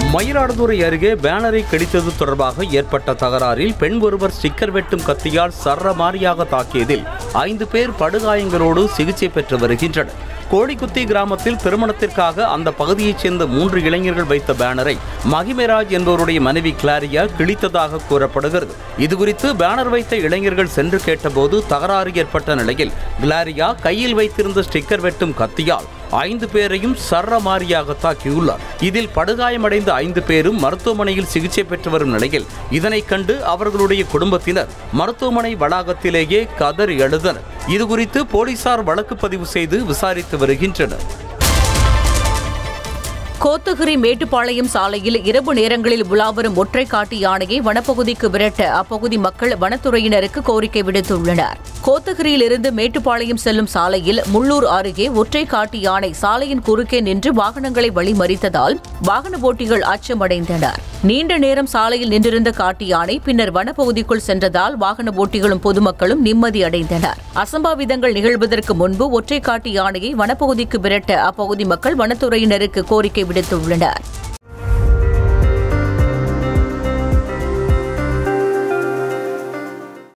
மயிலாடுதுறை அருகே பேனரை கடித்தது தொடர்பாக ஏற்பட்ட தகராறில் பெண் ஒருவர் ஸ்டிக்கர் வெட்டும் கத்தியால் சரமாரியாக தாக்கியதில் ஐந்து பேர் படுகாயங்களோடு சிகிச்சை பெற்று வருகின்றனர் கோடிக்குத்தி கிராமத்தில் திருமணத்திற்காக அந்த பகுதியைச் சேர்ந்த மூன்று இளைஞர்கள் வைத்த பேனரை மகிமராஜ் என்பவருடைய மனைவி கிளாரியா கிழித்ததாக கூறப்படுகிறது இதுகுறித்து பேனர் வைத்த இளைஞர்கள் சென்று கேட்டபோது தகராறு ஏற்பட்ட நிலையில் கிளாரியா கையில் வைத்திருந்த ஸ்டிக்கர் வெட்டும் கத்தியால் ஐந்து பேரையும் சரமாரியாக தாக்கியுள்ளார் இதில் படுகாயமடைந்த ஐந்து பேரும் மருத்துவமனையில் சிகிச்சை பெற்று வரும் நிலையில் இதனைக் கண்டு அவர்களுடைய குடும்பத்தினர் மருத்துவமனை வளாகத்திலேயே கதறி எழுதனர் இதுகுறித்து போலீசார் வழக்கு பதிவு செய்து விசாரித்து வருகின்றனர் கோத்தகிரி மேட்டுப்பாளையம் சாலையில் இரவு நேரங்களில் உலாவரும் ஒற்றை காட்டு யானையை வனப்பகுதிக்கு விரட்ட அப்பகுதி மக்கள் வனத்துறையினருக்கு கோரிக்கை விடுத்துள்ளனர் கோத்தகிரியிலிருந்து மேட்டுப்பாளையம் செல்லும் சாலையில் முள்ளூர் அருகே ஒற்றை காட்டு யானை சாலையின் குறுக்கே நின்று வாகனங்களை வழிமறித்ததால் வாகன ஓட்டிகள் அச்சமடைந்தனர் நீண்ட நேரம் சாலையில் நின்றிருந்த காட்டு யானை பின்னர் வனப்பகுதிக்குள் சென்றதால் வாகன ஓட்டிகளும் பொதுமக்களும் நிம்மதி அடைந்தனர் அசம்பாவிதங்கள் நிகழ்வதற்கு முன்பு ஒற்றை காட்டு யானையை வனப்பகுதிக்கு விரட்ட அப்பகுதி மக்கள் வனத்துறையினருக்கு கோரிக்கை விடுத்துள்ளனர்